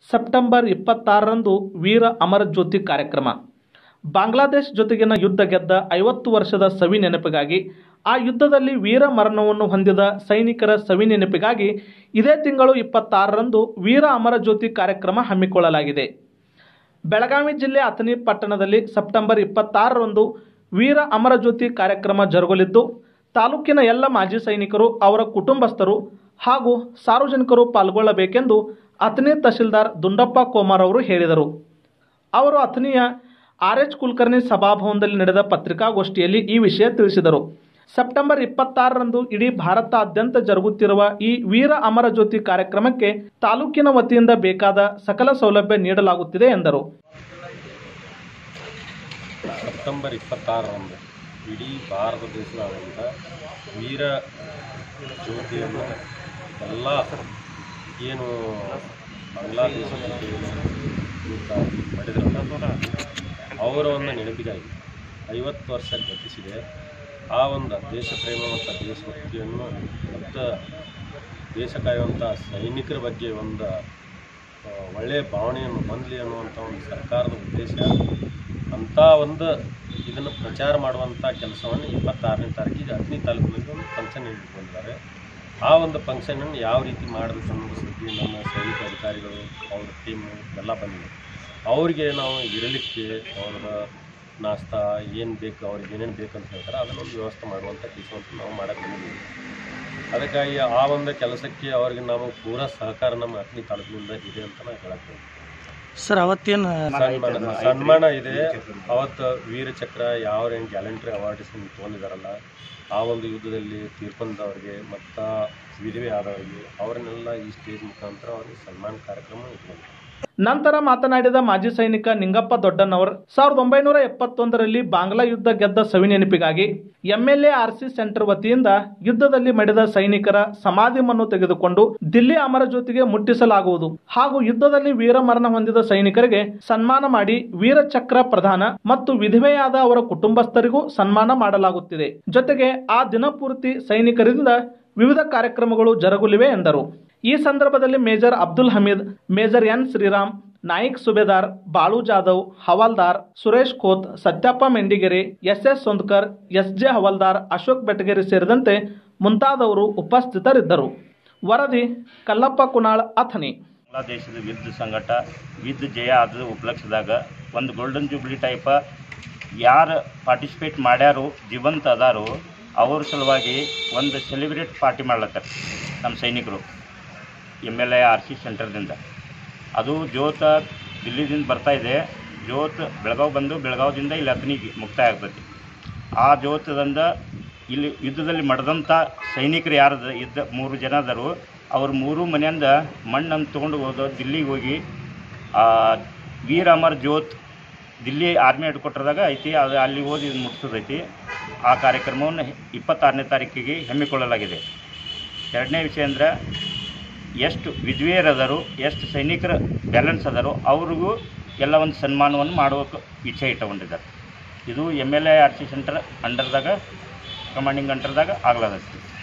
September ಇಪ್ಪತ್ತಾರರಂದು ವೀರ ಅಮರ ಜ್ಯೋತಿ ಕಾರ್ಯಕ್ರಮ ಬಾಂಗ್ಲಾದೇಶ್ ಜೊತೆಗಿನ ಯುದ್ಧ ಗೆದ್ದ ಐವತ್ತು ವರ್ಷದ ಸವಿ ನೆನಪಿಗಾಗಿ ಆ ಯುದ್ಧದಲ್ಲಿ ವೀರ ಮರಣವನ್ನು ಹೊಂದಿದ ಸೈನಿಕರ ಸವಿ ನೆನಪಿಗಾಗಿ ಇದೇ ತಿಂಗಳು ಇಪ್ಪತ್ತಾರರಂದು ವೀರ ಅಮರ ಜ್ಯೋತಿ ಕಾರ್ಯಕ್ರಮ ಹಮ್ಮಿಕೊಳ್ಳಲಾಗಿದೆ ಬೆಳಗಾವಿ ಜಿಲ್ಲೆ ಅಥಣಿ ಪಟ್ಟಣದಲ್ಲಿ ಸೆಪ್ಟೆಂಬರ್ ಇಪ್ಪತ್ತಾರರಂದು ವೀರ ಅಮರ ಜ್ಯೋತಿ ಕಾರ್ಯಕ್ರಮ ಜರುಗಲಿದ್ದು ತಾಲೂಕಿನ ಎಲ್ಲ ಮಾಜಿ ಸೈನಿಕರು ಅವರ ಕುಟುಂಬಸ್ಥರು ಹಾಗೂ ಸಾರ್ವಜನಿಕರು ಪಾಲ್ಗೊಳ್ಳಬೇಕೆಂದು ಅಥಣಿ ತಹಶೀಲ್ದಾರ್ ದುಂಡಪ್ಪ ಕೋಮಾರ್ ಅವರು ಹೇಳಿದರು ಅವರು ಅಥಣಿಯ ಆರ್ ಎಚ್ ಕುಲಕರ್ಣಿ ಸಭಾಭವನದಲ್ಲಿ ನಡೆದ ಪತ್ರಿಕಾಗೋಷ್ಠಿಯಲ್ಲಿ ಈ ವಿಷಯ ತಿಳಿಸಿದರು ಸೆಪ್ಟೆಂಬರ್ ಇಪ್ಪತ್ತಾರರಂದು ಇಡೀ ಭಾರತಾದ್ಯಂತ ಜರುಗುತ್ತಿರುವ ಈ ವೀರ ಅಮರ ಜ್ಯೋತಿ ಕಾರ್ಯಕ್ರಮಕ್ಕೆ ತಾಲೂಕಿನ ವತಿಯಿಂದ ಬೇಕಾದ ಸಕಲ ಸೌಲಭ್ಯ ನೀಡಲಾಗುತ್ತಿದೆ ಎಂದರು ಸೆಪ್ಟೆಂಬರ್ ಇಪ್ಪತ್ತಾರರಂದು ಇಡೀ ಭಾರತ ದೇಶದಾದ್ಯಂತ ವೀರ ಜ್ಯೋತಿಯನ್ನು ಎಲ್ಲ ಏನು ಬಾಂಗ್ಲಾದೇಶದಲ್ಲಿ ಯುದ್ಧ ಮಾಡಿದ್ರಲ್ಲ ಅವರ ಒಂದು ನೆನಪಿಗಾಗಿ ಐವತ್ತು ವರ್ಷ ಗತಿಸಿದೆ ಆ ಒಂದು ದೇಶ ಪ್ರೇಮ ಮತ್ತು ದೇಶಭಕ್ತಿಯನ್ನು ಮತ್ತು ದೇಶ ಕಾಯುವಂಥ ಸೈನಿಕರ ಬಗ್ಗೆ ಒಂದು ಆ, ಒಳ್ಳೆಯ ಭಾವನೆಯನ್ನು ಹೊಂದಲಿ ಅನ್ನುವಂಥ ಒಂದು ಸರ್ಕಾರದ ಉದ್ದೇಶ ಅಂಥ ಒಂದು ಇದನ್ನು ಪ್ರಚಾರ ಮಾಡುವಂಥ ಕೆಲಸವನ್ನು ಇಪ್ಪತ್ತಾರನೇ ತಾರೀಕಿಗೆ ಹತ್ತನೇ ತಾಲೂಕಿನಲ್ಲಿ ಒಂದು ಫಂಕ್ಷನ್ ಇಟ್ಕೊಂಡಿದ್ದಾರೆ ಆ ಒಂದು ಫಂಕ್ಷನನ್ನು ಯಾವ ರೀತಿ ಮಾಡಬೇಕು ಅನ್ನೋ ಸುದ್ದಿ ನಮ್ಮ ಸೈನಿಕ ಅಧಿಕಾರಿಗಳು ಅವ್ರ ಟೀಮು ಎಲ್ಲ ಬಂದಿದೆ ಅವರಿಗೆ ನಾವು ಇರಲಿಕ್ಕೆ ಅವರ ನಾಷ್ಟಾ ಏನು ಬೇಕು ಅವ್ರಿಗೆ ಏನೇನು ಬೇಕಂತ ಹೇಳ್ತಾರೆ ಅದನ್ನೊಂದು ವ್ಯವಸ್ಥೆ ಮಾಡುವಂಥ ಕೆಲಸವನ್ನು ನಾವು ಮಾಡಕ್ಕೆ ಬಂದಿದ್ದೀವಿ ಅದಕ್ಕಾಗಿ ಆ ಒಂದು ಕೆಲಸಕ್ಕೆ ಅವ್ರಿಗೆ ನಾವು ಪೂರಾ ಸಹಕಾರ ನಮ್ಮ ಹತ್ತನೇ ತಾಲೂಕಿನಿಂದ ಇದೆ ಅಂತ ನಾನು ಹೇಳಕ್ಕೆ ಸರ್ ಅವತ್ತೇನು ಸನ್ಮಾನ ಸನ್ಮಾನ ಇದೆ ಅವತ್ತು ವೀರ ಚಕ್ರ ಯಾವ ಏನು ಗ್ಯಾಲಂಟ್ರಿ ಅವಾರ್ಡ್ಸ್ ತೊಗೊಂಡಿದ್ದಾರಲ್ಲ ಆ ಒಂದು ಯುದ್ಧದಲ್ಲಿ ತೀರ್ಕೊಂಡವ್ರಿಗೆ ಮತ್ತು ವಿಧವೆ ಆದವರಿಗೆ ಅವರನ್ನೆಲ್ಲ ಈ ಸ್ಟೇಜ್ ಮುಖಾಂತರ ಅವ್ರಿಗೆ ಸನ್ಮಾನ ಕಾರ್ಯಕ್ರಮ ಇಟ್ಕೊಂಡಿದ್ದಾರೆ ನಂತರ ಮಾತನಾಡಿದ ಮಾಜಿ ಸೈನಿಕ ನಿಂಗಪ್ಪ ದೊಡ್ಡನವರ್ ಸಾವಿರದ ಒಂಬೈನೂರ ಎಪ್ಪತ್ತೊಂದರಲ್ಲಿ ಬಾಂಗ್ಲಾ ಯುದ್ಧ ಗೆದ್ದ ಸವಿ ನೆನಪಿಗಾಗಿ ಎಂಎಲ್ಎ ಆರ್ಸಿ ಸೆಂಟರ್ ವತಿಯಿಂದ ಯುದ್ಧದಲ್ಲಿ ಮಡಿದ ಸೈನಿಕರ ಸಮಾಧಿಯನ್ನು ತೆಗೆದುಕೊಂಡು ದಿಲ್ಲಿ ಅಮರ ಜ್ಯೋತಿಗೆ ಮುಟ್ಟಿಸಲಾಗುವುದು ಹಾಗೂ ಯುದ್ಧದಲ್ಲಿ ವೀರಮರಣ ಹೊಂದಿದ ಸೈನಿಕರಿಗೆ ಸನ್ಮಾನ ಮಾಡಿ ವೀರ ಚಕ್ರ ಪ್ರದಾನ ಮತ್ತು ವಿಧವೆಯಾದ ಅವರ ಕುಟುಂಬಸ್ಥರಿಗೂ ಸನ್ಮಾನ ಮಾಡಲಾಗುತ್ತಿದೆ ಜೊತೆಗೆ ಆ ದಿನಪೂರ್ತಿ ಸೈನಿಕರಿಂದ ವಿವಿಧ ಕಾರ್ಯಕ್ರಮಗಳು ಜರುಗಲಿವೆ ಎಂದರು ಈ ಸಂದರ್ಭದಲ್ಲಿ major Abdul Hamid major N Shriram Naik ಸುಬೇದಾರ್ ಬಾಳು ಜಾಧವ್ ಹವಾಲ್ದಾರ್ Suresh Khot Satyappa Mendigere S S Sondkar S J ಹವಾಲ್ದಾರ್ ಅಶೋಕ್ ಬೆಟಗೇರಿ ಸೇರಿದಂತೆ ಮುಂತಾದವರು ಉಪಸ್ಥಿತರಿದ್ದರು ವರದಿ ಕಲ್ಲಪ್ಪ ಕುನಾಳ್ ಅಥಣಿ ಬಾಂಗ್ಲಾದೇಶದ ವಿರುದ್ಧ ಸಂಘಟ ವಿದ್ ಜಯ ಆದ ಉಪಲಕ್ಷದಾಗ ಒಂದು ಗೋಲ್ಡನ್ ಜೂಬ್ಲಿ ಟೈಪ ಯಾರು ಪಾರ್ಟಿಸಿಪೇಟ್ ಮಾಡ್ಯಾರೋ ಜೀವಂತ ಅದಾರೋ ಅವ್ರ ಸಲುವಾಗಿ ಒಂದು ಸೆಲೆಬ್ರೇಟ್ ಪಾರ್ಟಿ ಮಾಡ್ಲತ್ತಾರ ನಮ್ಮ ಸೈನಿಕರು M L A R C ಸೆಂಟರ್ದಿಂದ ಅದು ಜೋತ ದಿಲ್ಲಿದಿಂದ ಬರ್ತಾ ಇದೆ ಜೋತ್ ಬೆಳಗಾವ್ ಬಂದು ಬೆಳಗಾವದಿಂದ ಇಲ್ಲಿ ಹತ್ತನಿಗೆ ಮುಕ್ತಾಯ ಆಗ್ತೈತಿ ಆ ಜೋತದಿಂದ ಇಲ್ಲಿ ಯುದ್ಧದಲ್ಲಿ ಮಡ್ದಂಥ ಸೈನಿಕರು ಯಾರು ಇದ್ದ ಮೂರು ಜನ ಅದಾರು ಅವ್ರ ಮೂರು ಮನೆಯಿಂದ ಮಣ್ಣನ್ನು ತೊಗೊಂಡು ಹೋದ ದಿಲ್ಲಿಗೆ ಹೋಗಿ ಆ ವೀರ ಅಮರ್ ಜೋತ್ ದಿಲ್ಲಿ ಆರ್ಮಿ ಹೆಡ್ ಕ್ವಾರ್ಟರ್ದಾಗ ಐತಿ ಅದು ಅಲ್ಲಿ ಓದಿ ಮುಗಿಸೋದೈತಿ ಆ ಕಾರ್ಯಕ್ರಮವನ್ನು ಇಪ್ಪತ್ತಾರನೇ ತಾರೀಕಿಗೆ ಹಮ್ಮಿಕೊಳ್ಳಲಾಗಿದೆ ಎರಡನೇ ವಿಷಯ ಅಂದರೆ ಎಷ್ಟು ವಿಧವೆಯರದಾರು ಎಷ್ಟು ಸೈನಿಕರ ಬ್ಯಾಲೆನ್ಸ್ ಅದಾರೋ ಅವ್ರಿಗೂ ಎಲ್ಲ ಒಂದು ಸನ್ಮಾನವನ್ನು ಮಾಡೋಕೆ ಇಚ್ಛೆ ಇಟ್ಟುಕೊಂಡಿದ್ದಾರೆ ಇದು M L A R C center ಅಂಡರ್ದಾಗ ಕಮಾಂಡಿಂಗ್ ಅಂಡರ್ದಾಗ ಆಗ್ಲದೈತಿ